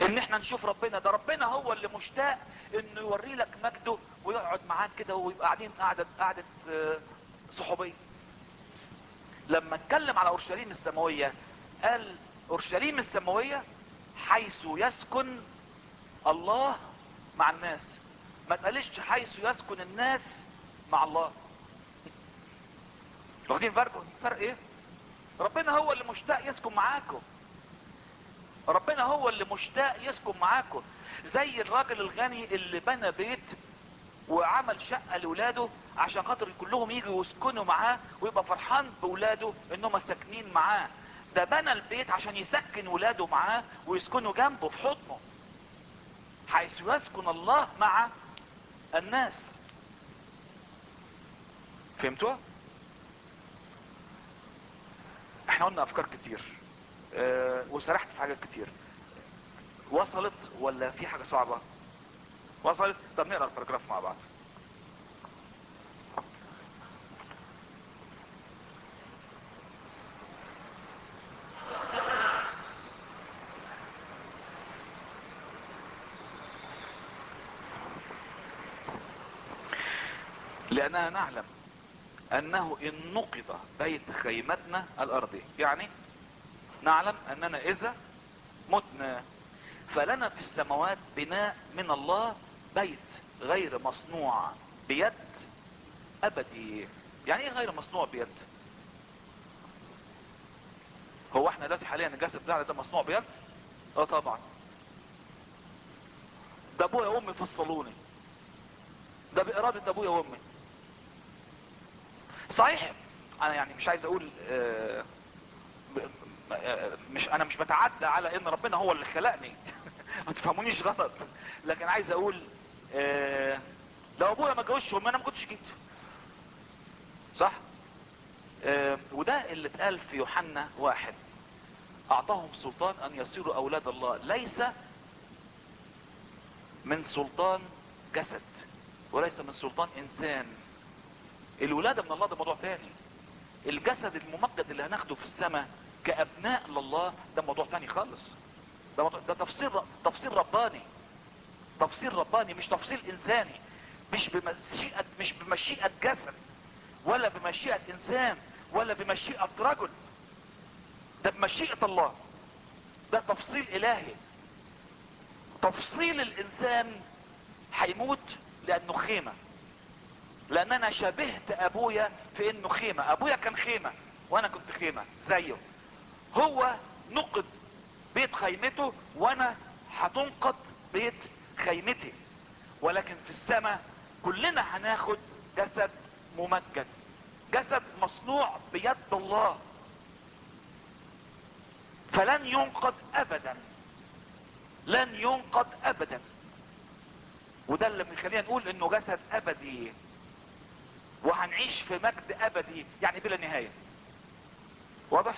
ان احنا نشوف ربنا ده ربنا هو اللي مشتاق انه يوري لك مجده ويقعد معاك كده ويبقى قاعدين قعدة قعدة آه، صحوبية لما اتكلم على اورشليم السماوية قال اورشليم السماوية حيث يسكن الله مع الناس ما تقالش حيث يسكن الناس مع الله واخدين فرق فرق ايه ربنا هو اللي مشتاق يسكن معاكم ربنا هو اللي مشتاق يسكن معاكم زي الراجل الغني اللي بنى بيت وعمل شقة لولاده عشان خاطر كلهم يجوا يسكنوا معاه ويبقى فرحان بولاده انهم ساكنين معاه ده بنى البيت عشان يسكن ولاده معاه ويسكنوا جنبه في حضنه حيث يسكن الله مع الناس فهمتوا احنا قلنا افكار كتير اه وسرحت في حاجات كتير وصلت ولا في حاجة صعبة وصلت طب نقرا الباراجراف مع بعض لاننا نعلم انه ان نقض بيت خيمتنا الارضي يعني نعلم اننا اذا متنا فلنا في السماوات بناء من الله بيت غير مصنوع بيد ابدي يعني ايه غير مصنوع بيد هو احنا دلوقتي حاليا الجسد بتاعنا ده مصنوع بيد اه طبعا ده ابويا وامي فصلوني ده بارادة ابويا وامي صحيح انا يعني مش عايز اقول آه مش انا مش بتعدى على ان ربنا هو اللي خلقني ما تفهمونيش غلط لكن عايز اقول آه لو ابويا ما جوش وما انا ما كنتش جيت صح آه وده اللي اتقال في يوحنا واحد اعطاهم سلطان ان يصيروا اولاد الله ليس من سلطان جسد وليس من سلطان انسان الولادة من الله ده موضوع تاني الجسد الممجد اللي هناخده في السماء كابناء لله ده موضوع تاني خالص ده, موضوع ده تفسير تفسير رباني تفسير رباني مش تفسير انساني مش بمشيئة مش بمشيئة جسد ولا بمشيئة انسان ولا بمشيئة رجل ده بمشيئة الله ده تفصيل الهي تفصيل الانسان هيموت لانه خيمة لان انا شبهت ابويا في انه خيمة ابويا كان خيمة وانا كنت خيمة زيه هو نقد بيت خيمته وانا هتنقض بيت خيمتي ولكن في السماء كلنا هناخد جسد ممجد جسد مصنوع بيد الله فلن ينقض ابدا لن ينقض ابدا وده اللي بيخلينا نقول انه جسد ابدي وهنعيش في مجد ابدي يعني بلا نهايه واضح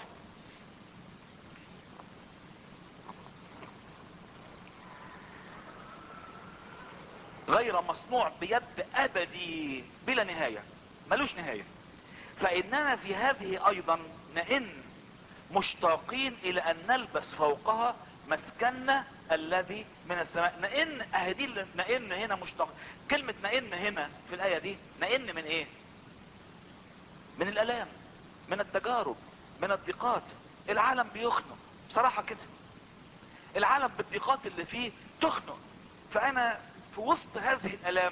غير مصنوع بيد ابدي بلا نهاية ملوش نهاية فاننا في هذه ايضا نئن مشتاقين الى ان نلبس فوقها مسكننا الذي من السماء نئن اهدي نئن هنا مشتاق كلمة نئن هنا في الاية دي نئن من ايه من الالام من التجارب من الضيقات العالم بيخنق بصراحة كده العالم بالضيقات اللي فيه تخنق فانا في وسط هذه الالام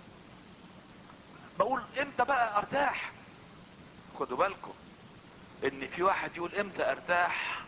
بقول امتى بقى ارتاح خدوا بالكم ان في واحد يقول امتى ارتاح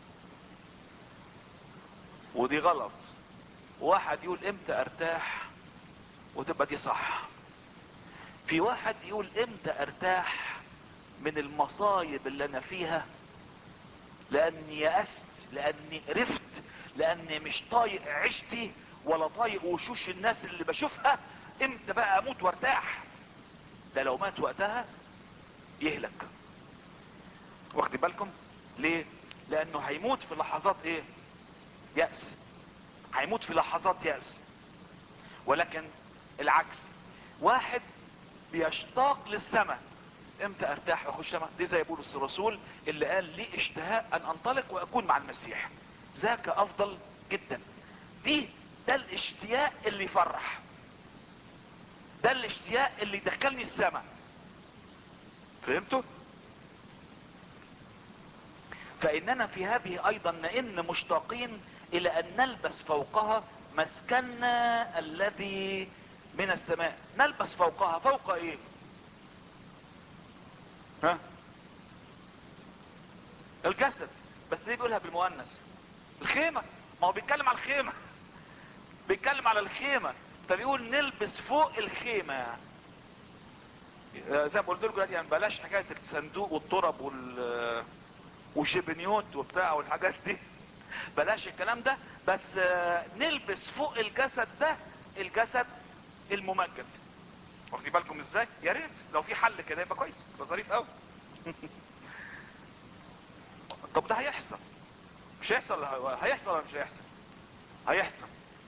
ودي غلط واحد يقول امتى ارتاح وتبقى دي صح في واحد يقول امتى ارتاح من المصايب اللي انا فيها لاني يأست لاني قرفت لاني مش طايق عشتي ولا طايق وشوش الناس اللي بشوفها امتى بقى اموت وارتاح ده لو مات وقتها يهلك واخد بالكم ليه لانه هيموت في لحظات ايه يأس هيموت في لحظات يأس ولكن العكس واحد بيشتاق للسماء امتى ارتاح واخش السماء دي زي بولس الرسول اللي قال لي اشتهاء ان انطلق واكون مع المسيح ذاك افضل جدا دي ده الاشتياق اللي يفرح ده الاشتياق اللي يدخلني السماء فهمتوا فاننا في هذه ايضا نئن مشتاقين الى ان نلبس فوقها مسكننا الذي من السماء نلبس فوقها فوق ايه ها الجسد بس ليه بيقولها بالمؤنث الخيمة ما هو بيتكلم على الخيمة بيتكلم على الخيمة فبيقول نلبس فوق الخيمة يعني زي ما قلت لكم دلوقتي يعني بلاش حكاية الصندوق والترب وال وشبنيوت وبتاع والحاجات دي بلاش الكلام ده بس آه، نلبس فوق الجسد ده الجسد الممجد واخدين بالكم ازاي يا ريت لو في حل كده يبقى كويس يبقى ظريف قوي طب ده هيحصل مش هيحصل هيحصل ولا مش هيحصل هيحصل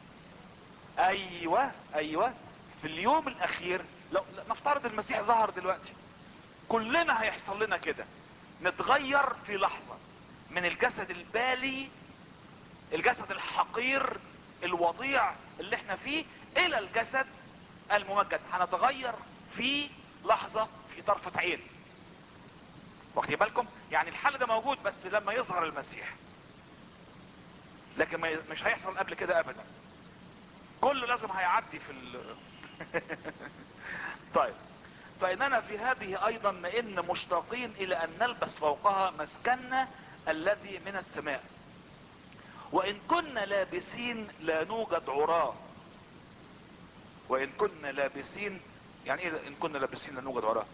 ايوه ايوه في اليوم الاخير لو لا، نفترض المسيح ظهر دلوقتي كلنا هيحصل لنا كده نتغير في لحظة من الجسد البالي الجسد الحقير الوضيع اللي احنا فيه الى الجسد الممجد هنتغير في لحظة في طرفة عين واخدين بالكم يعني الحل ده موجود بس لما يظهر المسيح لكن ما ي- مش هيحصل قبل كده ابدا كله لازم هيعدي في ال... طيب فإننا في هذه أيضا نئن مشتاقين إلى أن نلبس فوقها مسكننا الذي من السماء وإن كنا لابسين لا نوجد عراة وإن كنا لابسين يعني إيه إن كنا لابسين لا نوجد عراة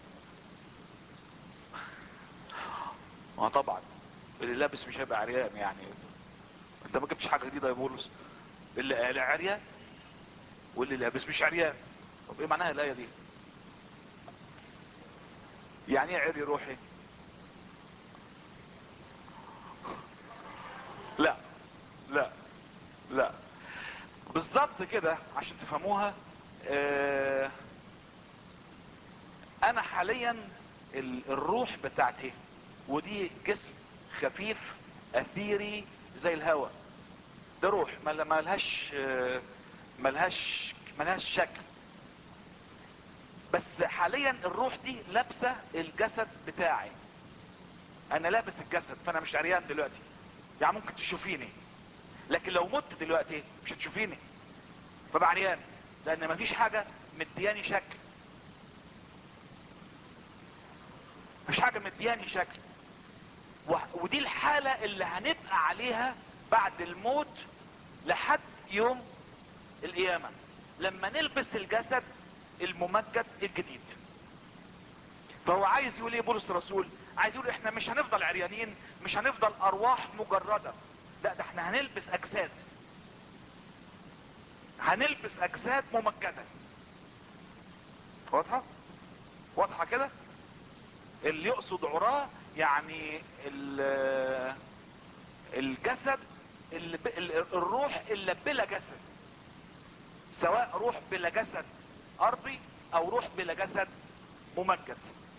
ما طبعا اللي لابس مش هيبقى عريان يعني انت ما جبتش حاجه جديده يا بولس اللي قال عريان واللي لابس مش عريان طب ايه معناها الايه دي يعني ايه عري روحي لا لا لا بالظبط كده عشان تفهموها آه انا حاليا ال- الروح بتاعتي ودي جسم خفيف اثيري زي الهواء ده روح ما ما لهاش آه، ما لهاش ما لهاش شكل بس حاليا الروح دي لابسه الجسد بتاعي انا لابس الجسد فانا مش عريان دلوقتي يعني ممكن تشوفيني لكن لو مت دلوقتي مش هتشوفيني فبقى عريان لان مفيش حاجه مدياني شكل مفيش حاجه مدياني شكل و- ودي الحاله اللي هنبقى عليها بعد الموت لحد يوم القيامه لما نلبس الجسد الممجد الجديد فهو عايز يقول ايه بولس الرسول عايز يقول احنا مش هنفضل عريانين مش هنفضل ارواح مجردة لا ده احنا هنلبس اجساد هنلبس اجساد ممجدة واضحة واضحة كده اللي يقصد عراه يعني ال- الجسد اللي ب... ال- الروح اللي بلا جسد سواء روح بلا جسد ارضي او روح بلا جسد ممجد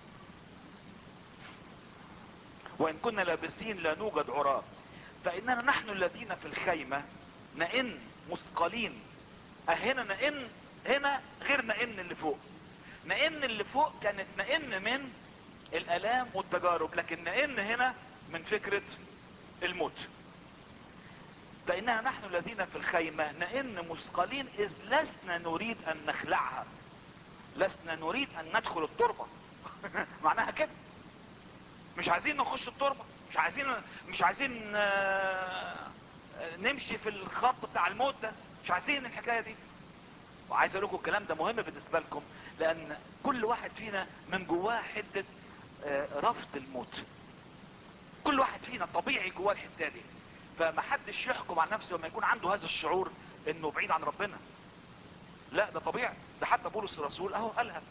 وان كنا لابسين لا نوجد عراة فاننا نحن الذين في الخيمة نئن مثقلين اهنا نئن هنا غير نئن اللي فوق نئن اللي فوق كانت نئن من الالام والتجارب لكن نئن هنا من فكرة الموت فإنها نحن الذين في الخيمة نئن مثقلين إذ لسنا نريد أن نخلعها لسنا نريد أن ندخل التربة معناها كده مش عايزين نخش التربة مش عايزين مش عايزين آه، آه، نمشي في الخط بتاع الموت ده مش عايزين الحكاية دي وعايز اقول لكم الكلام ده مهم بالنسبة لكم لأن كل واحد فينا من جواه حتة آه، رفض الموت كل واحد فينا طبيعي جواه الحته دي فمحدش يحكم على نفسه لما يكون عنده هذا الشعور انه بعيد عن ربنا لا ده طبيعي ده حتى بولس الرسول اهو قالها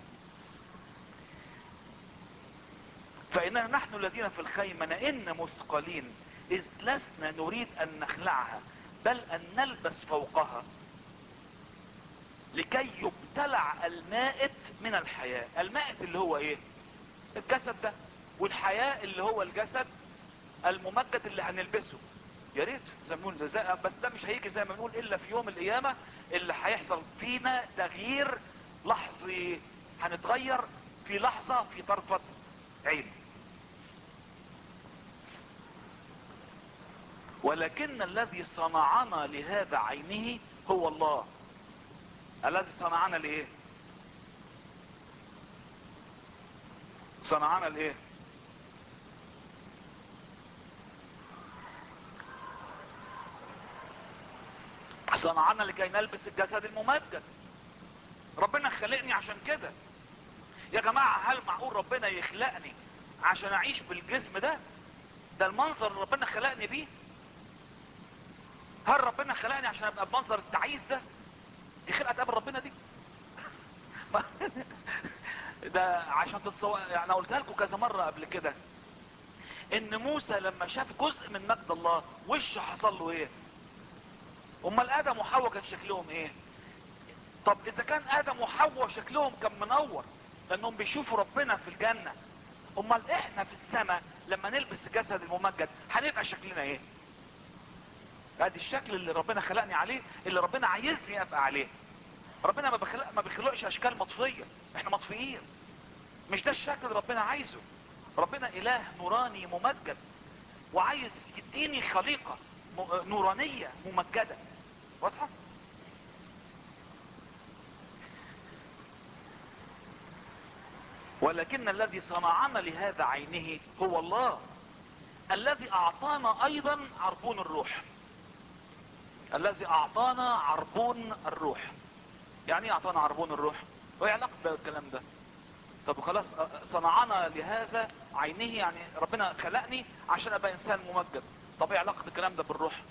فاننا نحن الذين في الخيمه نئن مثقلين اذ لسنا نريد ان نخلعها بل ان نلبس فوقها لكي يبتلع المائت من الحياه المائت اللي هو ايه الجسد ده والحياه اللي هو الجسد الممجد اللي هنلبسه يا ريت زي ما بنقول زي بس ده مش هيجي زي ما بنقول الا في يوم القيامه اللي هيحصل فينا تغيير لحظي هنتغير في لحظه في طرفه عين ولكن الذي صنعنا لهذا عينه هو الله الذي صنعنا لايه صنعنا لايه صنعنا لكي نلبس الجسد الممجد ربنا خلقني عشان كده يا جماعة هل معقول ربنا يخلقني عشان اعيش بالجسم ده ده المنظر اللي ربنا خلقني بيه هل ربنا خلقني عشان ابقى بمنظر التعيس ده دي خلقة قبل ربنا دي ده عشان تتصور يعني انا قلتها لكم كذا مرة قبل كده ان موسى لما شاف جزء من مجد الله وشه حصل له ايه امال ادم وحواء كان شكلهم ايه طب اذا كان ادم وحواء شكلهم كان منور لانهم بيشوفوا ربنا في الجنة امال احنا في السماء لما نلبس الجسد الممجد هنبقى شكلنا ايه ادي الشكل اللي ربنا خلقني عليه اللي ربنا عايزني ابقى عليه ربنا ما بخلق ما بيخلقش اشكال مطفيه احنا مطفيين مش ده الشكل اللي ربنا عايزه ربنا اله نوراني ممجد وعايز يديني خليقه م- نورانيه ممجده واضحه ولكن الذي صنعنا لهذا عينه هو الله الذي اعطانا ايضا عربون الروح الذي اعطانا عربون الروح يعني ايه اعطانا عربون الروح وايه علاقه ده الكلام ده طب خلاص أ- صنعنا لهذا عينه يعني ربنا خلقني عشان ابقى انسان ممجد طب ايه علاقه الكلام ده بالروح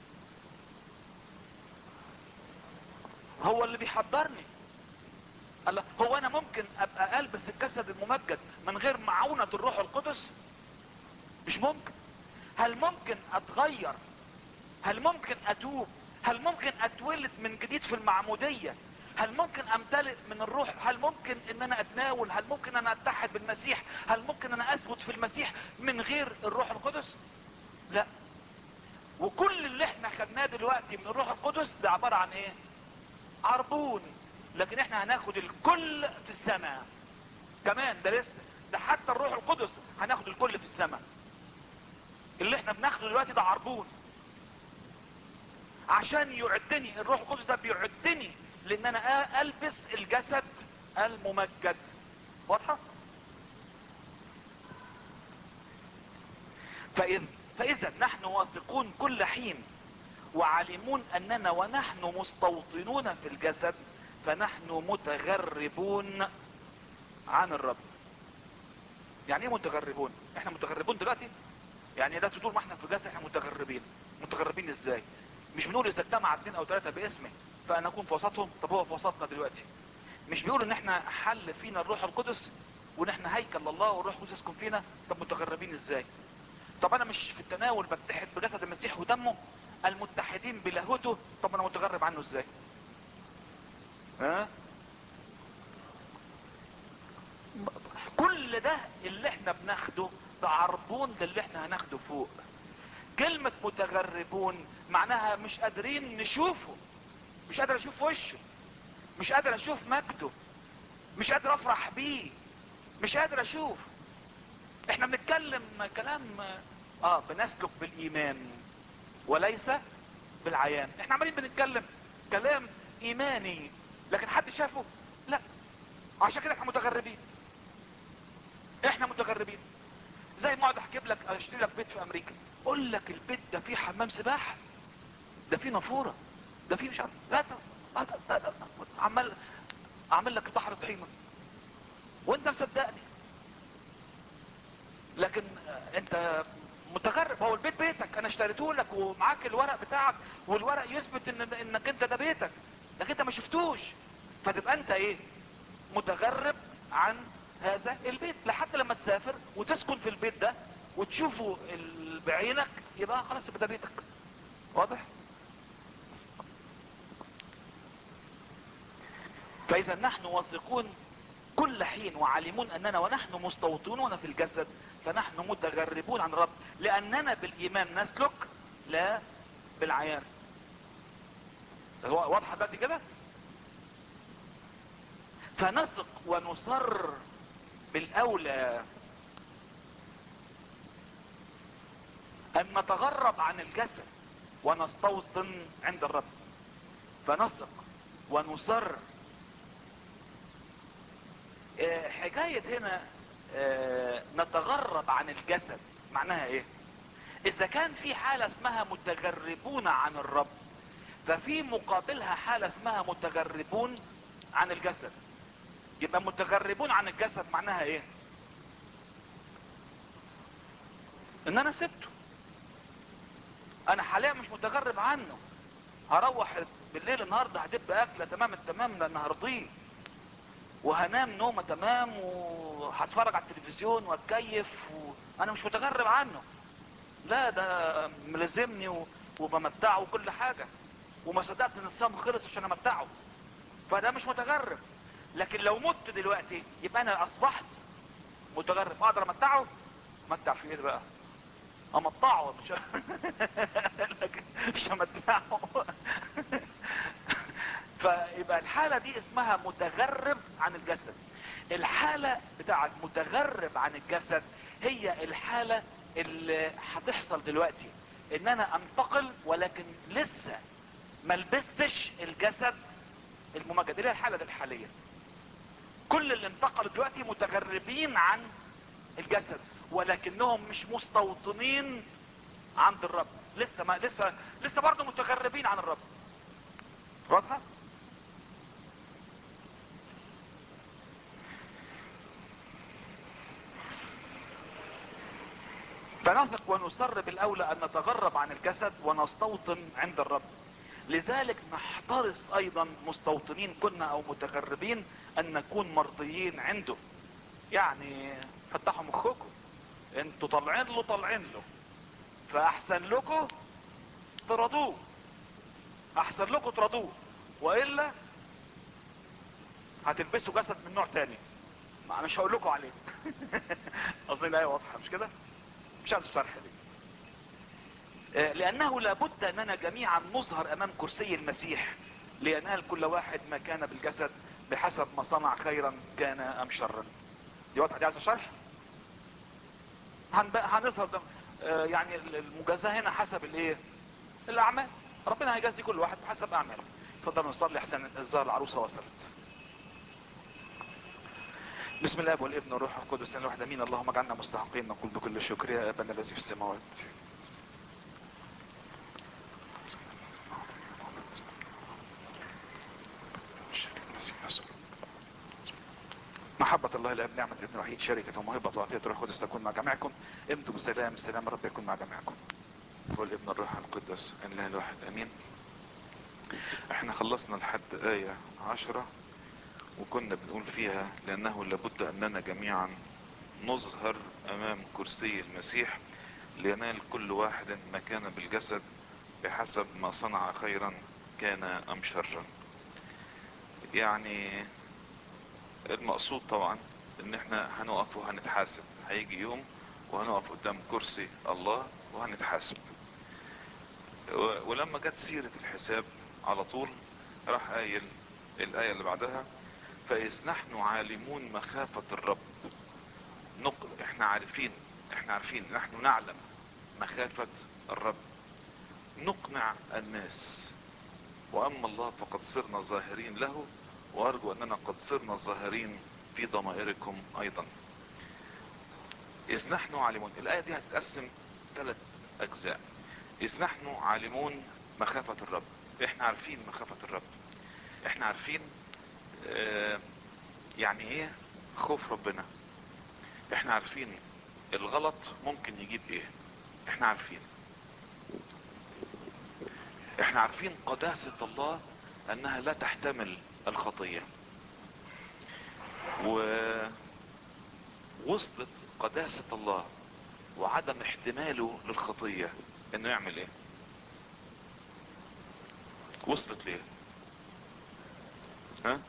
هو اللي بيحضرني الله هو انا ممكن ابقى البس الجسد الممجد من غير معونة الروح القدس مش ممكن هل ممكن اتغير هل ممكن اتوب هل ممكن اتولد من جديد في المعمودية هل ممكن امتلئ من الروح هل ممكن ان انا اتناول هل ممكن ان اتحد بالمسيح هل ممكن ان اثبت في المسيح من غير الروح القدس لا وكل اللي احنا خدناه دلوقتي من الروح القدس ده عبارة عن ايه عربون لكن احنا هناخد الكل في السماء كمان ده لسه ده حتى الروح القدس هناخد الكل في السماء اللي احنا بناخده دلوقتي ده عربون عشان يعدني الروح القدس ده بيعدني لان انا البس الجسد الممجد واضحه فإذ فاذا نحن واثقون كل حين وعالمون اننا ونحن مستوطنون في الجسد فنحن متغربون عن الرب يعني ايه متغربون احنا متغربون دلوقتي يعني ده طول ما احنا في الجسد احنا متغربين متغربين ازاي مش بنقول اذا اجتمع اثنين او ثلاثة باسمه فانا اكون في وسطهم طب هو في وسطنا دلوقتي مش بيقول ان احنا حل فينا الروح القدس وان احنا هيكل الله والروح القدس يسكن فينا طب متغربين ازاي طب انا مش في التناول بتحد بجسد المسيح ودمه المتحدين بلاهوته طب انا متغرب عنه ازاي ها كل ده اللي احنا بناخده ده عربون للي احنا هناخده فوق كلمة متغربون معناها مش قادرين نشوفه مش قادر اشوف وشه مش قادر اشوف مجده مش قادر افرح بيه مش قادر اشوف احنا بنتكلم كلام اه بنسلك بالايمان وليس بالعيان احنا عمالين بنتكلم كلام ايماني لكن حد شافه لا عشان كده احنا متغربين احنا متغربين زي ما اقعد احكي لك اشتري لك بيت في امريكا اقول لك البيت ده فيه حمام سباحه ده فيه نافوره ده فيه مش عارف لا لا لا لا عمال اعمل لك بحر طحينه وانت مصدقني لكن انت متغرب هو البيت بيتك انا اشتريته لك ومعاك الورق بتاعك والورق يثبت ان انك انت ده بيتك لكن انت ما شفتوش فتبقى انت ايه متغرب عن هذا البيت لحد لما تسافر وتسكن في البيت ده وتشوفه ال- بعينك يبقى خلاص يبقى ده بيتك واضح فاذا نحن واثقون كل حين وعالمون اننا ونحن مستوطنون في الجسد فنحن متغربون عن الرب لاننا بالايمان نسلك لا بالعيان هو واضحه دلوقتي كده فنثق ونصر بالاولى ان نتغرب عن الجسد ونستوطن عند الرب فنثق ونصر آه، حكاية هنا آه، نتغرب عن الجسد معناها ايه اذا كان في حالة اسمها متغربون عن الرب ففي مقابلها حالة اسمها متغربون عن الجسد يبقى متغربون عن الجسد معناها ايه ان انا سبته انا حاليا مش متغرب عنه هروح بالليل النهارده هدب اكله تمام التمام لان هرضيه وهنام نومه تمام وهتفرج على التلفزيون واتكيف وانا مش متغرب عنه لا ده ملزمني و... وبمتعه وكل حاجه وما صدقت ان الصيام خلص عشان امتعه فده مش متغرب لكن لو مت دلوقتي يبقى انا اصبحت متغرب اقدر امتعه امتع في ايه بقى امطعه مش لكن مش امتعه فيبقى الحالة دي اسمها متغرب عن الجسد الحالة بتاعت متغرب عن الجسد هي الحالة اللي هتحصل دلوقتي ان انا انتقل ولكن لسه ما لبستش الجسد الممجد اللي هي الحالة دي الحالية كل اللي انتقلوا دلوقتي متغربين عن الجسد ولكنهم مش مستوطنين عند الرب لسه ما لسه لسه برضه متغربين عن الرب واضحه فنثق ونصر بالاولى ان نتغرب عن الجسد ونستوطن عند الرب لذلك نحترص ايضا مستوطنين كنا او متغربين ان نكون مرضيين عنده يعني فتحوا مخكم انتوا طالعين له طالعين له فاحسن لكم ترضوه احسن لكم ترضوه والا هتلبسوا جسد من نوع تاني ما مش هقول لكم عليه اظن الايه واضحه مش كده مش عايز الشرح دي آه، لانه لابد اننا جميعا نظهر امام كرسي المسيح لينال كل واحد ما كان بالجسد بحسب ما صنع خيرا كان ام شرا دي واضحه دي عايزه شرح هنب- هنظهر ده آه، يعني المجازاه هنا حسب الايه الاعمال ربنا هيجازي كل واحد بحسب اعماله اتفضلوا نصلي احسن الظاهر العروسه وصلت بسم الله والابن والروح القدس ان الواحد امين اللهم اجعلنا مستحقين نقول بكل شكر يا ابانا الذي في السماوات محبة الله الاب نعمة الابن الوحيد شركة وموهبة وعطية الروح القدس تكون مع جميعكم امتوا بالسلام السلام رب يكون مع جميعكم والابن الروح القدس ان الله الواحد امين احنا خلصنا لحد آية عشرة وكنا بنقول فيها لأنه لابد أننا جميعا نظهر أمام كرسي المسيح لينال كل واحد ما كان بالجسد بحسب ما صنع خيرا كان أم شرا يعني المقصود طبعا ان احنا هنقف وهنتحاسب هيجي يوم وهنقف قدام كرسي الله وهنتحاسب و- ولما جت سيرة الحساب على طول راح قايل الآية اللي بعدها فإذ نحن عالمون مخافة الرب نق... احنا عارفين احنا عارفين نحن نعلم مخافة الرب نقنع الناس واما الله فقد صرنا ظاهرين له وارجو اننا قد صرنا ظاهرين في ضمائركم ايضا اذ نحن عالمون الايه دي هتتقسم ثلاث اجزاء اذ نحن عالمون مخافة الرب احنا عارفين مخافة الرب احنا عارفين آه يعني ايه خوف ربنا احنا عارفين الغلط ممكن يجيب ايه احنا عارفين احنا عارفين قداسة الله انها لا تحتمل الخطية ووصلت قداسة الله وعدم احتماله للخطية انه يعمل ايه وصلت ليه ها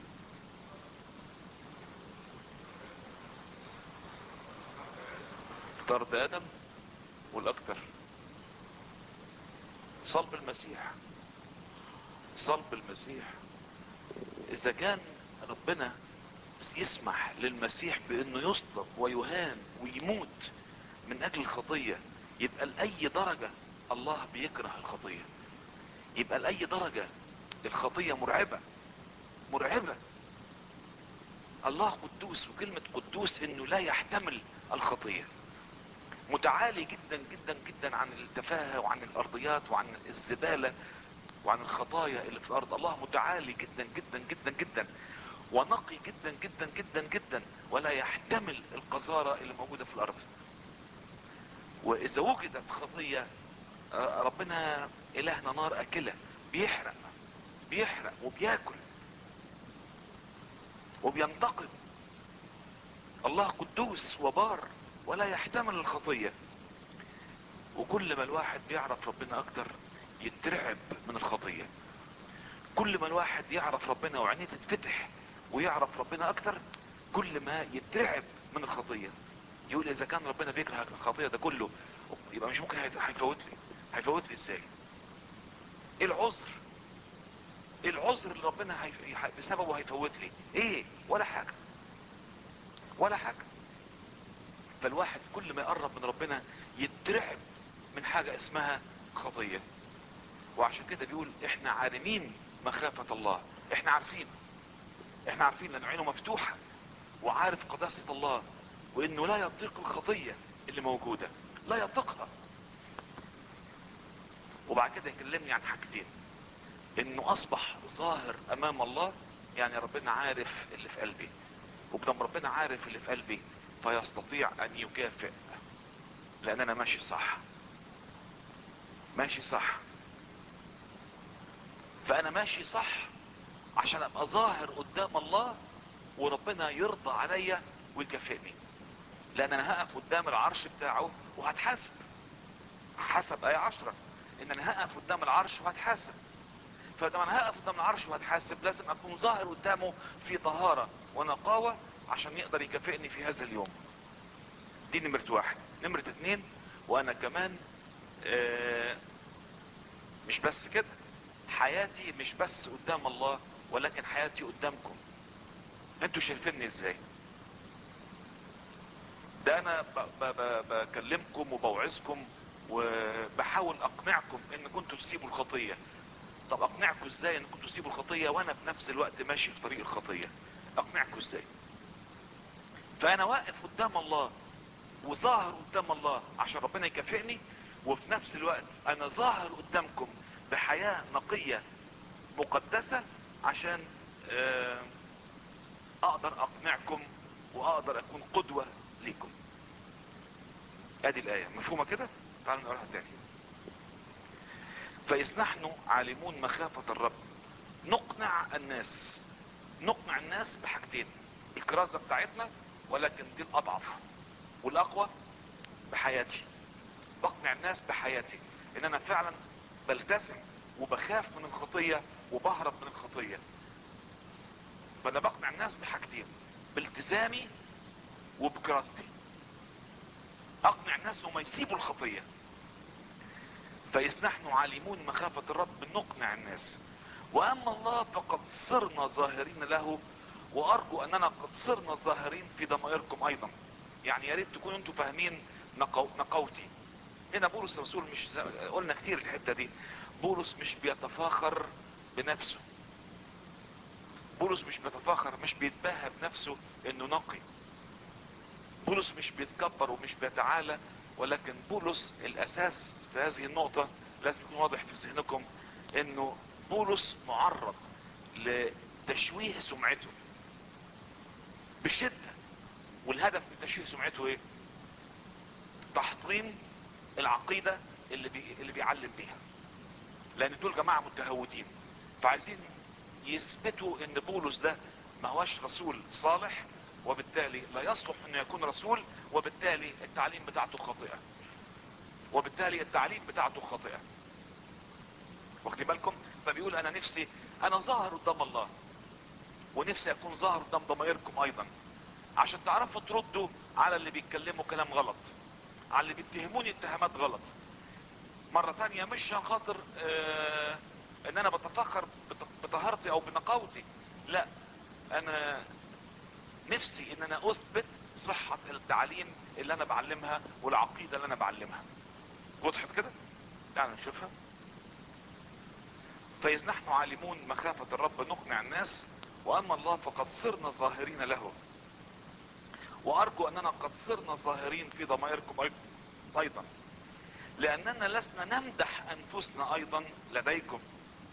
طرد ادم والاكتر صلب المسيح صلب المسيح اذا كان ربنا يسمح للمسيح بانه يصلب ويهان ويموت من اجل الخطية يبقى لأي درجة الله بيكره الخطية يبقى لأي درجة الخطية مرعبة مرعبة الله قدوس وكلمة قدوس انه لا يحتمل الخطية متعالي جدا جدا جدا عن التفاهة وعن الارضيات وعن الزبالة وعن الخطايا اللي في الارض الله متعالي جدا جدا جدا جدا ونقي جدا جدا جدا جدا ولا يحتمل القذارة اللي موجودة في الارض واذا وجدت خطية ربنا الهنا نار اكلة بيحرق بيحرق وبياكل وبينتقم الله قدوس وبار ولا يحتمل الخطية وكل ما الواحد بيعرف ربنا اكتر يترعب من الخطية كل ما الواحد يعرف ربنا وعينيه تتفتح ويعرف ربنا اكتر كل ما يترعب من الخطية يقول اذا كان ربنا بيكره الخطية ده كله يبقى مش ممكن هيفوت لي هيفوت لي ازاي ايه العذر ايه العذر اللي ربنا هيف... بسببه هيفوت لي ايه ولا حاجة ولا حاجة فالواحد كل ما يقرب من ربنا يترعب من حاجة اسمها خطية وعشان كده بيقول احنا عالمين مخافة الله احنا عارفين احنا عارفين لان عينه مفتوحة وعارف قداسة الله وانه لا يطيق الخطية اللي موجودة لا يطيقها وبعد كده يكلمني عن حاجتين انه اصبح ظاهر امام الله يعني ربنا عارف اللي في قلبي وبدم ربنا عارف اللي في قلبي فيستطيع ان يكافئ لان انا ماشي صح ماشي صح فانا ماشي صح عشان ابقى ظاهر قدام الله وربنا يرضى عليا ويكافئني لان انا هقف قدام العرش بتاعه وهتحاسب حسب ايه عشرة ان انا هقف قدام العرش وهتحاسب فلما انا هقف قدام العرش وهتحاسب لازم اكون ظاهر قدامه في طهارة ونقاوة عشان يقدر يكافئني في هذا اليوم دي نمرة واحد نمرة اتنين وانا كمان آه مش بس كده حياتي مش بس قدام الله ولكن حياتي قدامكم انتوا شايفيني ازاي ده انا بكلمكم وبوعظكم وبحاول اقنعكم ان كنتوا تسيبوا الخطية طب اقنعكم ازاي ان كنتوا تسيبوا الخطية وانا في نفس الوقت ماشي في طريق الخطية اقنعكم ازاي فانا واقف قدام الله وظاهر قدام الله عشان ربنا يكافئني وفي نفس الوقت انا ظاهر قدامكم بحياة نقية مقدسة عشان اقدر اقنعكم واقدر اكون قدوة ليكم ادي الاية مفهومة كده تعالوا نقراها تاني فإذ نحن عالمون مخافة الرب نقنع الناس نقنع الناس بحاجتين الكرازة بتاعتنا ولكن دي الأضعف والأقوى بحياتي بقنع الناس بحياتي إن أنا فعلا بلتزم وبخاف من الخطية وبهرب من الخطية فأنا بقنع الناس بحاجتين بالتزامي وبكراستي أقنع الناس إنهم يسيبوا الخطية فإذ نحن عالمون مخافة الرب نقنع الناس وأما الله فقد صرنا ظاهرين له وأرجو أننا قد صرنا ظاهرين في ضمائركم أيضا يعني يا ريت تكونوا أنتم فاهمين نقو... نقوتي هنا بولس الرسول مش قلنا كتير الحتة دي بولس مش بيتفاخر بنفسه بولس مش بيتفاخر مش بيتباهى بنفسه انه نقي بولس مش بيتكبر ومش بيتعالى ولكن بولس الاساس في هذه النقطة لازم يكون واضح في ذهنكم انه بولس معرض لتشويه سمعته بشدة والهدف من تشويه سمعته ايه تحطيم العقيدة اللي, بي... اللي بيعلم بيها لان دول جماعة متهودين فعايزين يثبتوا ان بولس ده ما هوش رسول صالح وبالتالي لا يصلح انه يكون رسول وبالتالي التعليم بتاعته خاطئة وبالتالي التعليم بتاعته خاطئة واخدين بالكم فبيقول انا نفسي انا ظاهر قدام الله ونفسي اكون ظاهر قدام ضمائركم ايضا عشان تعرفوا تردوا على اللي بيتكلموا كلام غلط على اللي بيتهموني اتهامات غلط مرة تانية مش عشان خاطر آه ان انا بتفخر بط- بطهارتي او بنقاوتي لا انا نفسي ان انا اثبت صحة التعليم اللي انا بعلمها والعقيدة اللي انا بعلمها وضحت كده تعالوا نشوفها فإذ نحن عالمون مخافة الرب نقنع الناس وأما الله فقد صرنا ظاهرين له وأرجو أننا قد صرنا ظاهرين في ضمائركم أيضا- أيضا لأننا لسنا نمدح أنفسنا أيضا لديكم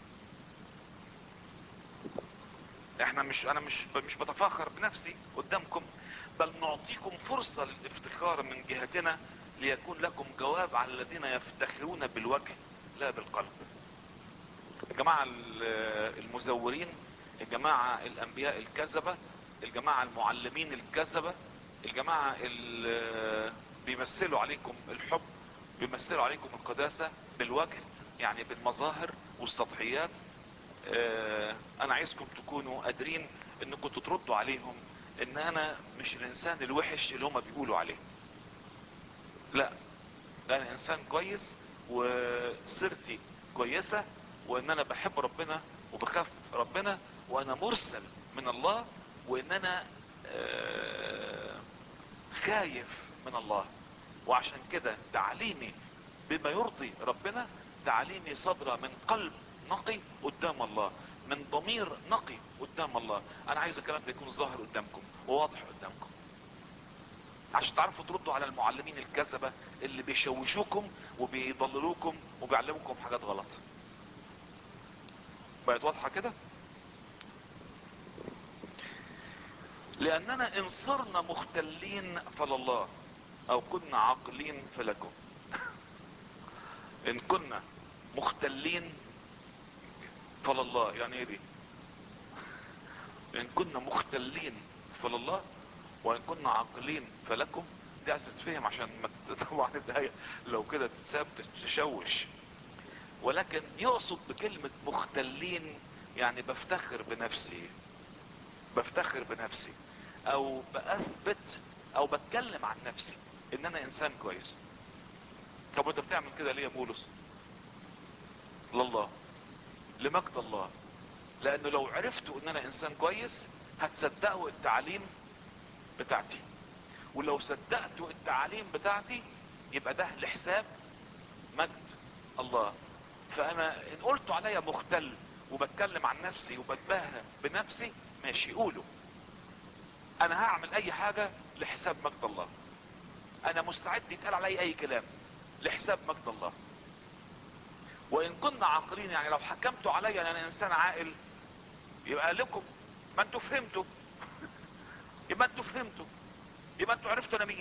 احنا مش انا مش مش بتفاخر بنفسي قدامكم بل نعطيكم فرصة للافتخار من جهتنا ليكون لكم جواب على الذين يفتخرون بالوجه لا بالقلب الجماعة ال- المزورين الجماعة الانبياء الكذبة الجماعة المعلمين الكذبة الجماعة اللي بيمثلوا عليكم الحب بيمثلوا عليكم القداسة بالوجه يعني بالمظاهر والسطحيات آه، انا عايزكم تكونوا قادرين انكم تردوا عليهم ان انا مش الانسان الوحش اللي هما بيقولوا عليه لا ده انا انسان كويس وسيرتي كويسة وان انا بحب ربنا وبخاف ربنا وانا مرسل من الله وان انا آه، خايف من الله وعشان كده تعليمي بما يرضي ربنا تعليمي صادرة من قلب نقي قدام الله من ضمير نقي قدام الله انا عايز الكلام ده يكون ظاهر قدامكم وواضح قدامكم عشان تعرفوا تردوا على المعلمين الكذبة اللي بيشوشوكم وبيضللوكم وبيعلموكم حاجات غلط بقت واضحة كده لاننا ان صرنا مختلين فلله او كنا عاقلين فلكم ان كنا مختلين فلله يعني ايه دي ان كنا مختلين فلله وان كنا عاقلين فلكم دي عايز تتفهم عشان ما ت- طبعا الدهاية لو كده تتساب تشوش ولكن يقصد بكلمة مختلين يعني بفتخر بنفسي بفتخر بنفسي او باثبت او بتكلم عن نفسي ان انا انسان كويس طب وانت بتعمل كده ليه يا بولس لله لمجد الله لانه لو عرفتوا ان انا انسان كويس هتصدقوا التعليم بتاعتي ولو صدقتوا التعاليم بتاعتي يبقى ده لحساب مجد الله فانا ان قلتوا عليا مختل وبتكلم عن نفسي وبتباهى بنفسي ماشي قولوا انا هعمل اي حاجة لحساب مجد الله انا مستعد يتقال علي اي كلام لحساب مجد الله وان كنا عاقلين يعني لو حكمتوا عليا ان انا انسان عاقل يبقى لكم ما انتوا فهمتوا يبقى انتوا فهمتوا يبقى انتوا عرفتوا انا مين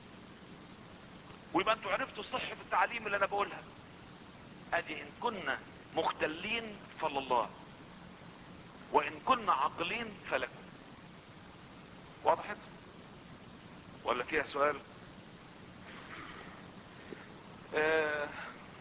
ويبقى انتوا عرفتوا صحة التعليم اللي انا بقولها ادي ان كنا مختلين فلله وان كنا عاقلين فلكم وضحت ولا فيها سؤال آه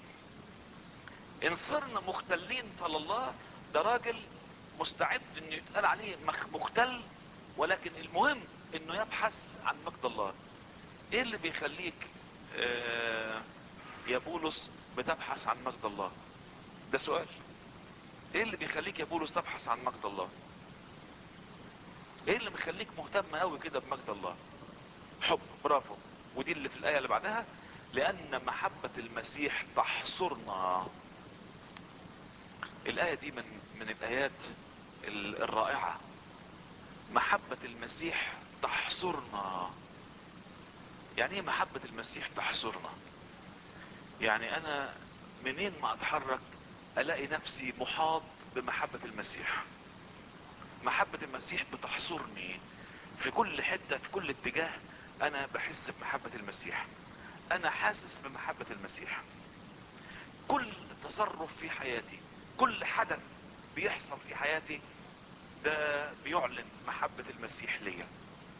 ان صرنا مختلين فلله ده راجل مستعد انه يتقال عليه مخ- مختل ولكن المهم انه يبحث عن مجد الله ايه اللي بيخليك آه يا بولس بتبحث عن مجد الله ده سؤال ايه اللي بيخليك يا بولس تبحث عن مجد الله ايه اللي مخليك مهتم قوي كده بمجد الله حب برافو ودي اللي في الايه اللي بعدها لان محبة المسيح تحصرنا الايه دي من من الايات ال- الرائعة محبة المسيح تحصرنا يعني ايه محبة المسيح تحصرنا يعني انا منين ما اتحرك الاقي نفسي محاط بمحبة المسيح محبة المسيح بتحصرني في كل حتة في كل اتجاه انا بحس بمحبة المسيح انا حاسس بمحبة المسيح كل تصرف في حياتي كل حدث بيحصل في حياتي ده بيعلن محبة المسيح ليا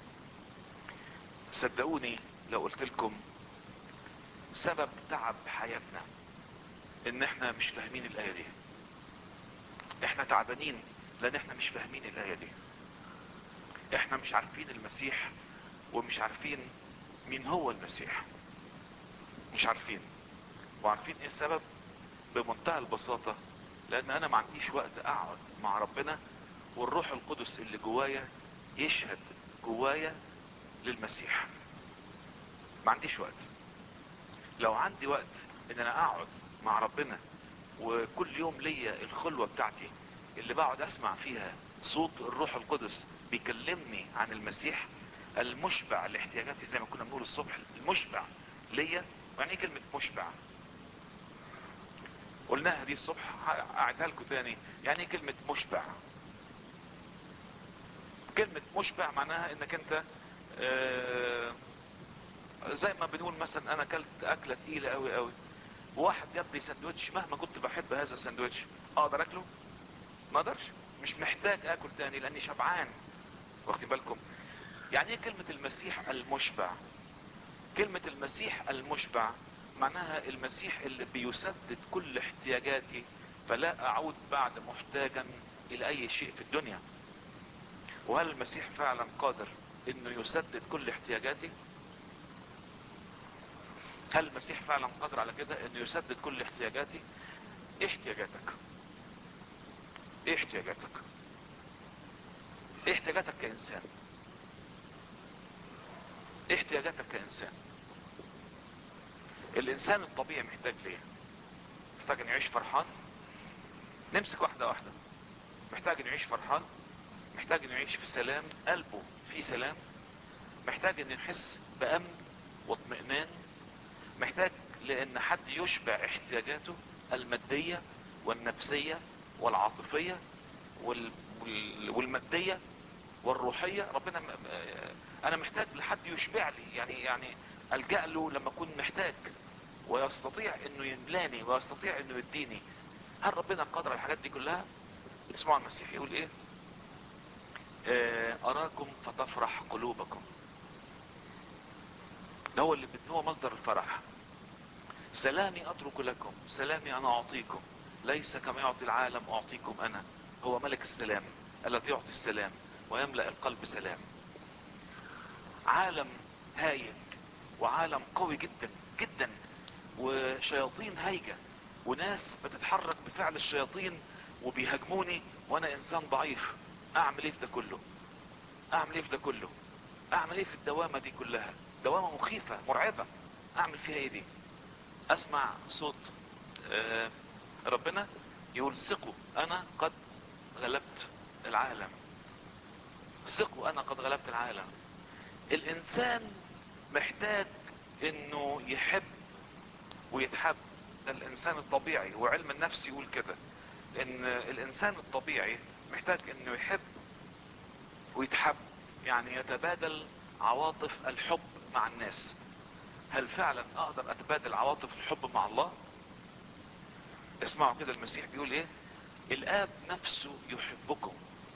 صدقوني لو قلت لكم سبب تعب حياتنا ان احنا مش فاهمين الاية دي احنا تعبانين لان احنا مش فاهمين الاية دي احنا مش عارفين المسيح ومش عارفين مين هو المسيح مش عارفين وعارفين ايه السبب بمنتهى البساطة لان انا ما عنديش وقت اقعد مع ربنا والروح القدس اللي جوايا يشهد جوايا للمسيح ما عنديش وقت لو عندي وقت ان انا اقعد مع ربنا وكل يوم ليا الخلوة بتاعتي اللي بقعد اسمع فيها صوت الروح القدس بيكلمني عن المسيح المشبع لاحتياجاتي زي ما كنا بنقول الصبح المشبع ليا يعني ايه كلمة مشبع قلناها دي الصبح اعيدها لكم تاني يعني ايه كلمة مشبع كلمة مشبع معناها انك انت آه زي ما بنقول مثلا انا اكلت اكلة تقيلة قوي قوي واحد جاب لي سندوتش مهما كنت بحب هذا السندوتش اقدر اكله ما اقدرش مش محتاج اكل تاني لاني شبعان واخدين بالكم يعني ايه كلمة المسيح المشبع كلمة المسيح المشبع معناها المسيح اللي بيسدد كل احتياجاتي فلا اعود بعد محتاجا الى اي شيء في الدنيا وهل المسيح فعلا قادر انه يسدد كل احتياجاتي هل المسيح فعلا قادر على كده انه يسدد كل احتياجاتي ايه احتياجاتك ايه احتياجاتك ايه احتياجاتك كانسان ايه احتياجاتك كانسان الانسان الطبيعي محتاج ليه محتاج انه يعيش فرحان نمسك واحدة واحدة محتاج انه يعيش فرحان محتاج انه يعيش في سلام قلبه في سلام محتاج انه يحس بامن واطمئنان محتاج لان حد يشبع احتياجاته المادية والنفسية والعاطفية وال... وال... والمادية والروحية ربنا م... انا محتاج لحد يشبع لي يعني يعني الجأ له لما اكون محتاج ويستطيع انه يملاني ويستطيع انه يديني هل ربنا قادر على الحاجات دي كلها اسمعوا المسيح يقول ايه آه اراكم فتفرح قلوبكم ده هو اللي هو مصدر الفرح سلامي اترك لكم سلامي انا اعطيكم ليس كما يعطي العالم اعطيكم انا هو ملك السلام الذي يعطي السلام ويملأ القلب سلام عالم هايج وعالم قوي جدا جدا وشياطين هايجة وناس بتتحرك بفعل الشياطين وبيهاجموني وانا انسان ضعيف اعمل ايه في ده كله اعمل ايه في ده كله اعمل ايه في الدوامة دي كلها دوامة مخيفة مرعبة اعمل فيها ايه دي اسمع صوت آه ربنا يقول ثقوا انا قد غلبت العالم ثقوا انا قد غلبت العالم الانسان محتاج انه يحب ويتحب ده الانسان الطبيعي وعلم النفس يقول كده ان الانسان الطبيعي محتاج انه يحب ويتحب يعني يتبادل عواطف الحب مع الناس هل فعلا اقدر اتبادل عواطف الحب مع الله اسمعوا كده المسيح بيقول ايه الاب نفسه يحبكم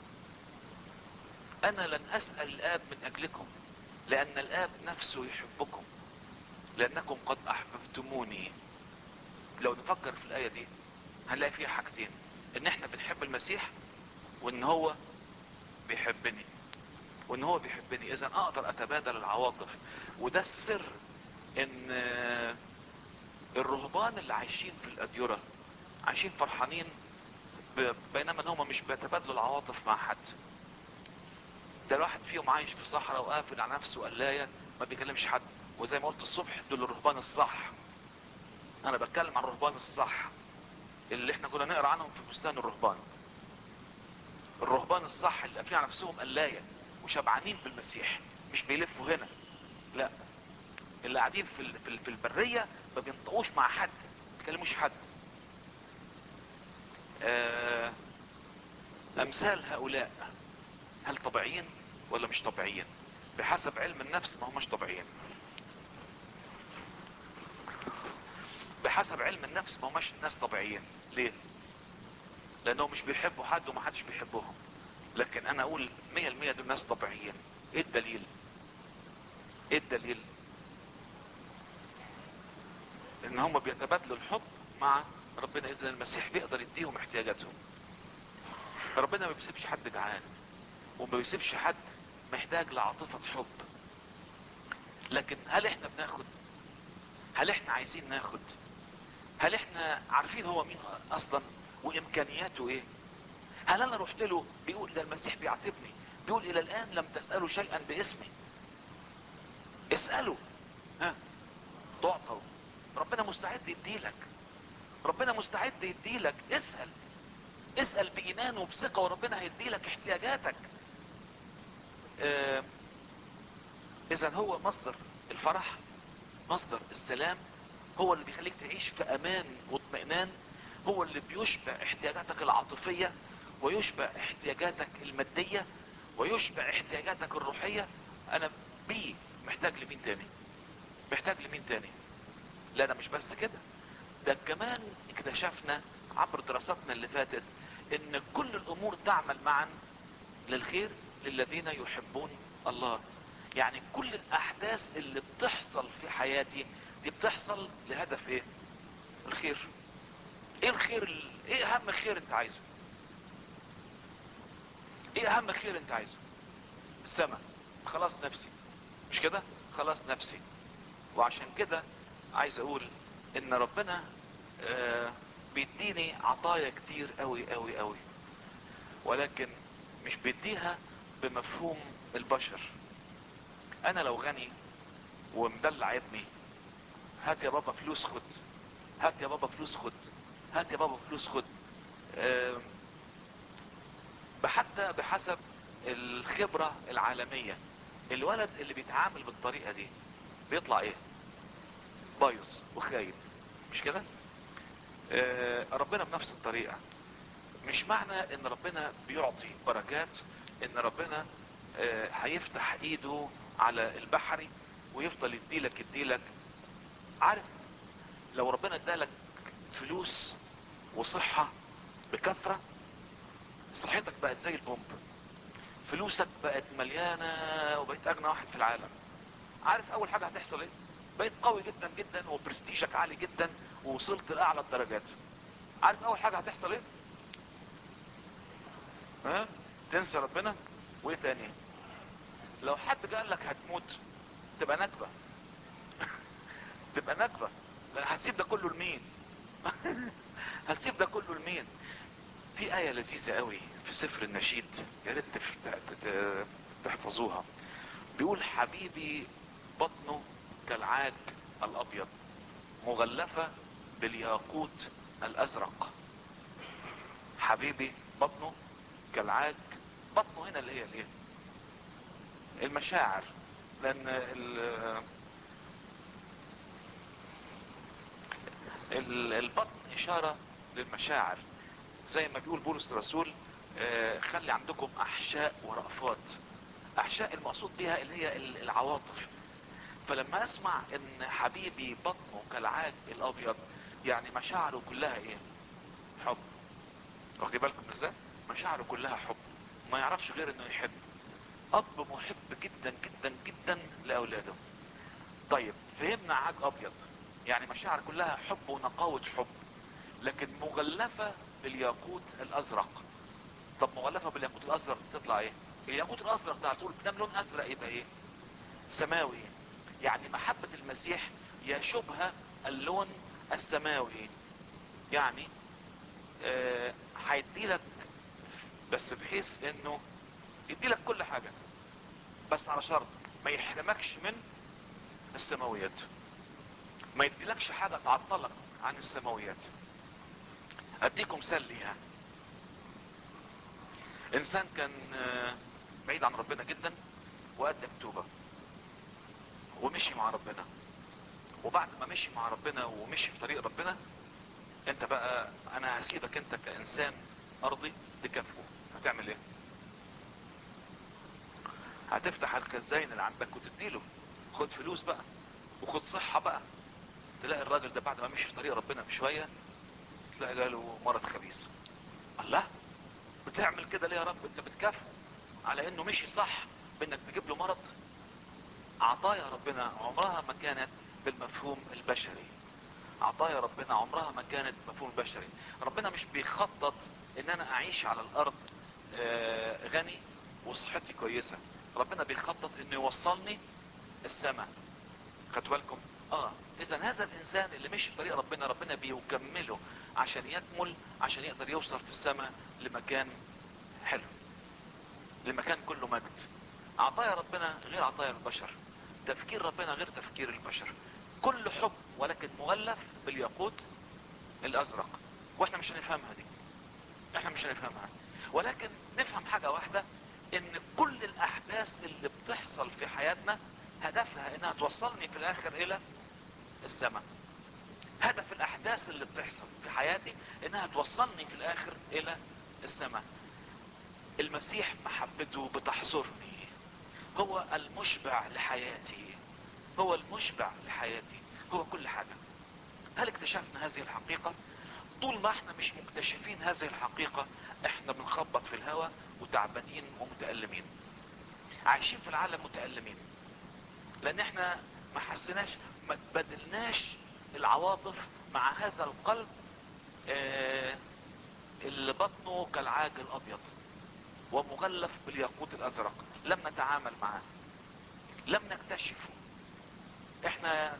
انا لن اسأل الاب من اجلكم لان الاب نفسه يحبكم لانكم قد احببتموني لو نفكر في الاية دي هنلاقي فيها حاجتين ان احنا بنحب المسيح وان هو بيحبني وان هو بيحبني اذا اقدر اتبادل العواطف وده السر ان الرهبان اللي عايشين في الاديرة عايشين فرحانين بينما ان هم مش بيتبادلوا العواطف مع حد ده الواحد فيهم عايش في صحراء وقافل على نفسه قلاية ما بيكلمش حد وزي ما قلت الصبح دول الرهبان الصح انا بتكلم عن الرهبان الصح اللي احنا كنا نقرا عنهم في بستان الرهبان الرهبان الصح اللي قافلين على نفسهم قلاية وشبعانين بالمسيح مش بيلفوا هنا لا اللي قاعدين في في في البريه ما بينطقوش مع حد ما بيكلموش حد آه امثال هؤلاء هل طبيعيين ولا مش طبيعيين بحسب علم النفس ما هماش طبيعيين بحسب علم النفس ما هماش ناس طبيعيين ليه لانهم مش بيحبوا حد وما حدش بيحبهم لكن انا اقول مية المية دول ناس طبيعيين ايه الدليل ايه الدليل ان هم بيتبادلوا الحب مع ربنا اذا المسيح بيقدر يديهم احتياجاتهم ربنا ما بيسيبش حد جعان وما بيسيبش حد محتاج لعاطفة حب لكن هل احنا بناخد هل احنا عايزين ناخد هل احنا عارفين هو مين اصلا وامكانياته ايه هل انا رحت له بيقول ده المسيح بيعاتبني بيقول الى الان لم تسألوا شيئا باسمي اسألوا ها تعطوا ربنا مستعد يديلك ربنا مستعد يديلك اسأل اسأل بإيمان وبثقة وربنا هيديلك احتياجاتك اه اذا هو مصدر الفرح مصدر السلام هو اللي بيخليك تعيش في امان واطمئنان هو اللي بيشبع احتياجاتك العاطفية ويشبع احتياجاتك المادية ويشبع احتياجاتك الروحية انا بيه محتاج لمين تاني محتاج لمين تاني لا ده مش بس كده ده كمان اكتشفنا عبر دراستنا اللي فاتت ان كل الامور تعمل معا للخير للذين يحبون الله يعني كل الاحداث اللي بتحصل في حياتي دي بتحصل لهدف ايه الخير ايه الخير ال... ايه اهم خير انت عايزه ايه اهم خير انت عايزه السماء خلاص نفسي مش كده خلاص نفسي وعشان كده عايز اقول ان ربنا آه بيديني عطايا كتير قوي قوي قوي ولكن مش بيديها بمفهوم البشر انا لو غني ومدلع ابني هات يا بابا فلوس خد هات يا بابا فلوس خد هات يا بابا فلوس خد أه حتى بحسب الخبرة العالمية الولد اللي بيتعامل بالطريقة دي بيطلع ايه بايظ وخايب مش كده أه ربنا بنفس الطريقة مش معنى ان ربنا بيعطي بركات ان ربنا أه هيفتح ايده على البحري ويفضل يديلك يديلك عارف لو ربنا ادالك فلوس وصحة بكثرة صحتك بقت زي البومب فلوسك بقت مليانة وبقيت اغنى واحد في العالم عارف اول حاجة هتحصل ايه بقيت قوي جدا جدا وبرستيجك عالي جدا ووصلت لاعلى الدرجات عارف اول حاجة هتحصل ايه ها تنسى ربنا وايه تاني لو حد قال لك هتموت تبقى نكبة تبقى نكبة لا هتسيب ده كله لمين هتسيب ده كله لمين في آية لذيذة قوي في سفر النشيد يا ريت تحفظوها بيقول حبيبي بطنه كالعاج الأبيض مغلفة بالياقوت الأزرق حبيبي بطنه كالعاج بطنه هنا اللي هي الايه المشاعر لان البطن اشارة للمشاعر زي ما بيقول بولس الرسول خلي عندكم احشاء ورأفات احشاء المقصود بها اللي هي العواطف فلما اسمع ان حبيبي بطنه كالعاج الابيض يعني مشاعره كلها ايه حب واخدي بالكم ازاي مشاعره كلها حب ما يعرفش غير انه يحب اب محب جدا جدا جدا لاولاده طيب فهمنا عاج ابيض يعني مشاعر كلها حب ونقاوة حب لكن مغلفة بالياقوت الازرق طب مغلفة بالياقوت الازرق تطلع ايه الياقوت الازرق ده طول بدم لون ازرق يبقى ايه سماوي يعني محبة المسيح يشبه اللون السماوي يعني هيديلك آه بس بحيث انه يديلك كل حاجة بس على شرط ما يحرمكش من السماويات ما يديلكش حاجة تعطلك عن السماويات اديكم مثال ليها انسان كان بعيد عن ربنا جدا وقدم توبة ومشي مع ربنا وبعد ما مشي مع ربنا ومشي في طريق ربنا انت بقى انا هسيبك انت كانسان ارضي تكافئه هتعمل ايه هتفتح الخزاين اللي عندك وتديله خد فلوس بقى وخد صحة بقى تلاقي الراجل ده بعد ما مشي في طريق ربنا بشوية تلاقي جاله مرض خبيث الله بتعمل كده ليه يا رب انت بتكافئه على انه مشي صح بانك تجيب له مرض عطايا ربنا عمرها ما كانت بالمفهوم البشري عطايا ربنا عمرها ما كانت مفهوم البشري ربنا مش بيخطط ان انا اعيش على الارض آه غني وصحتي كويسة ربنا بيخطط انه يوصلني السماء خدوا بالكم اه اذا هذا الانسان اللي مشي في طريق ربنا ربنا بيكمله عشان يكمل عشان يقدر يوصل في السماء لمكان حلو لمكان كله مجد عطايا ربنا غير عطايا البشر تفكير ربنا غير تفكير البشر كل حب ولكن مغلف بالياقوت الازرق واحنا مش هنفهمها دي احنا مش هنفهمها ولكن نفهم حاجة واحدة ان كل الاحداث اللي بتحصل في حياتنا هدفها انها توصلني في الاخر الى السماء هدف الاحداث اللي بتحصل في حياتي انها توصلني في الاخر الى السماء المسيح محبته بتحصرني هو المشبع لحياتي هو المشبع لحياتي هو كل حاجة هل اكتشفنا هذه الحقيقة طول ما احنا مش مكتشفين هذه الحقيقة احنا بنخبط في الهواء وتعبانين ومتألمين عايشين في العالم متألمين لان احنا ما حسناش ما تبادلناش العواطف مع هذا القلب اه اللي بطنه كالعاج الابيض ومغلف بالياقوت الازرق لم نتعامل معاه لم نكتشفه احنا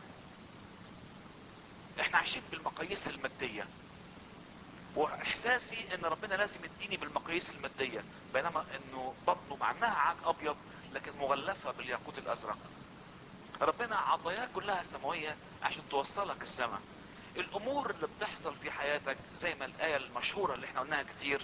احنا عايشين بالمقاييس المادية واحساسي ان ربنا لازم يديني بالمقاييس المادية بينما انه بطنه مع انها عاج ابيض لكن مغلفة بالياقوت الازرق ربنا عطاياه كلها سماوية عشان توصلك السماء الامور اللي بتحصل في حياتك زي ما الاية المشهورة اللي احنا قلناها كتير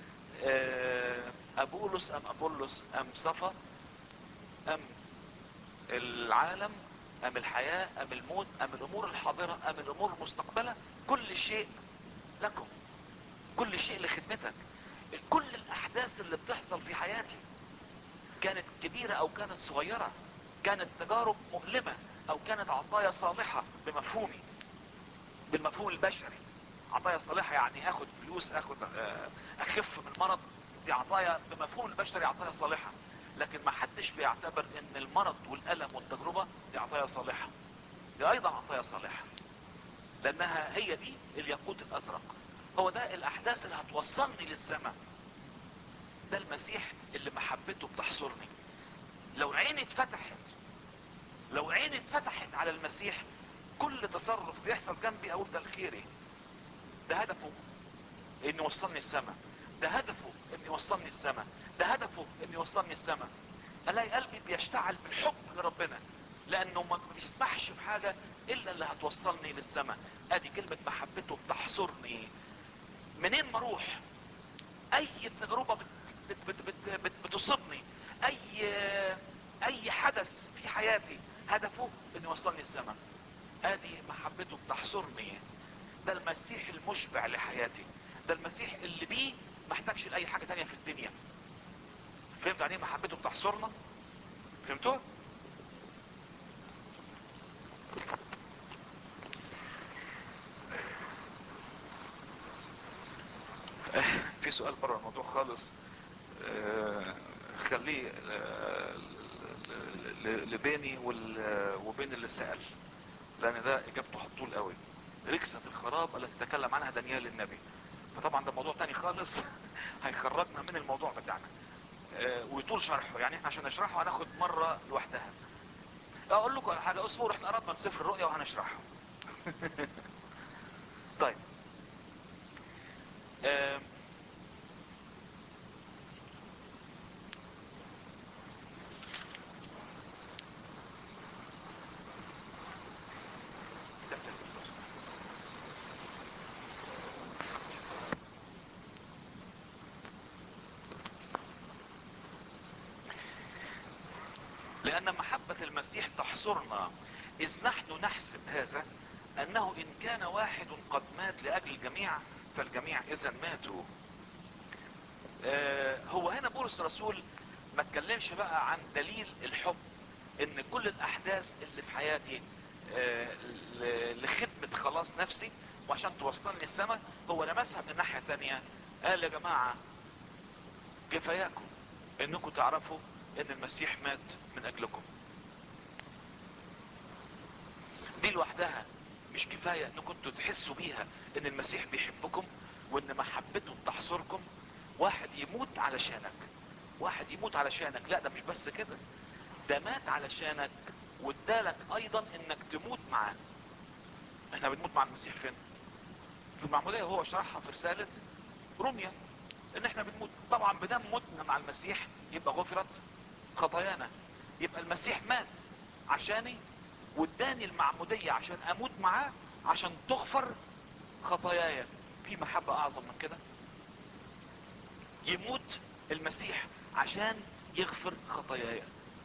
ابولس ام ابولس ام صفا ام العالم ام الحياة ام الموت ام الامور الحاضرة ام الامور المستقبلة كل شيء لكم كل شيء لخدمتك كل الاحداث اللي بتحصل في حياتي كانت كبيرة او كانت صغيرة كانت تجارب مؤلمة او كانت عطايا صالحة بمفهومي بالمفهوم البشري عطايا صالحة يعني اخد فلوس اخد اخف من المرض دي عطايا بمفهوم البشري عطايا صالحة لكن ما حدش بيعتبر ان المرض والالم والتجربة دي عطايا صالحة دي ايضا عطايا صالحة لانها هي دي الياقوت الازرق هو ده الاحداث اللي هتوصلني للسماء ده المسيح اللي محبته بتحصرني لو عيني اتفتحت لو عيني اتفتحت على المسيح كل تصرف بيحصل جنبي اقول ده الخيري ده هدفه ان يوصلني السماء ده هدفه ان يوصلني السماء ده هدفه ان يوصلني السماء الاقي قلبي بيشتعل بالحب لربنا لانه ما بيسمحش بحاجة الا اللي هتوصلني للسماء ادي كلمة محبته بتحصرني منين ما اروح اي تجربة بت بت بت بت بت بتصيبني اي اي حدث في حياتي هدفه ان يوصلني السماء ادي محبته بتحصرني ده المسيح المشبع لحياتي ده المسيح اللي بيه ما احتاجش لاي حاجة تانية في الدنيا فهمت يعني محبته بتحصرنا فهمتوا في سؤال بره الموضوع خالص آه خليه آه لبيني وبين اللي سأل لان ده اجابته هتطول قوي ركسة الخراب التي تكلم عنها دانيال النبي فطبعا ده موضوع تاني خالص هيخرجنا من الموضوع بتاعنا آه ويطول شرحه يعني احنا عشان نشرحه هناخد مرة لوحدها اقول لكم على حاجة اصبروا احنا قربنا من سفر الرؤيا وهنشرحه طيب آه لأن محبة المسيح تحصرنا إذ نحن نحسب هذا أنه إن كان واحد قد مات لأجل الجميع فالجميع إذا ماتوا آه هو هنا بولس الرسول ما اتكلمش بقى عن دليل الحب ان كل الاحداث اللي في حياتي آه لخدمة خلاص نفسي وعشان توصلني السماء هو لمسها من ناحية تانية قال يا جماعة كفاياكم انكم تعرفوا ان المسيح مات من اجلكم دي لوحدها مش كفاية انكم انتوا تحسوا بيها ان المسيح بيحبكم وان محبته بتحصركم واحد يموت علشانك واحد يموت علشانك لا ده مش بس كده ده مات علشانك وادالك ايضا انك تموت معاه احنا بنموت مع المسيح فين في المعمودية هو شرحها في رسالة روميا ان احنا بنموت طبعا بدم متنا مع المسيح يبقى غفرت خطايانا يبقى المسيح مات عشاني واداني المعمودية عشان اموت معاه عشان تغفر خطاياي في محبة اعظم من كده يموت المسيح عشان يغفر خطاياي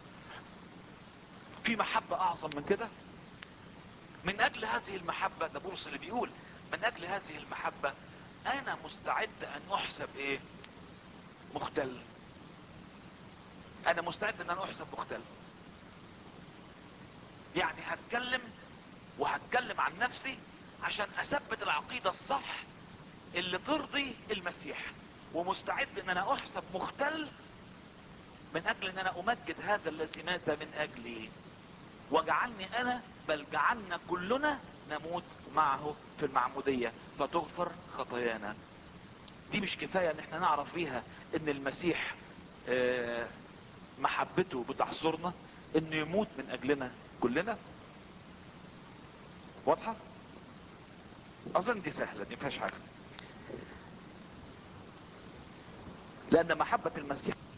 في محبة اعظم من كده من اجل هذه المحبة ده بولس اللي بيقول من اجل هذه المحبة انا مستعد ان احسب ايه مختل انا مستعد ان انا احسب مختل يعني هتكلم وهتكلم عن نفسي عشان اثبت العقيدة الصح اللي ترضي المسيح ومستعد ان انا احسب مختل من اجل ان انا امجد هذا الذي مات من اجلي وجعلني انا بل جعلنا كلنا نموت معه في المعمودية فتغفر خطايانا دي مش كفاية ان احنا نعرف بيها ان المسيح آه، محبته بتحصرنا انه يموت من اجلنا كلنا واضحة اظن دي سهلة دي مفيهاش حاجة لان محبة المسيح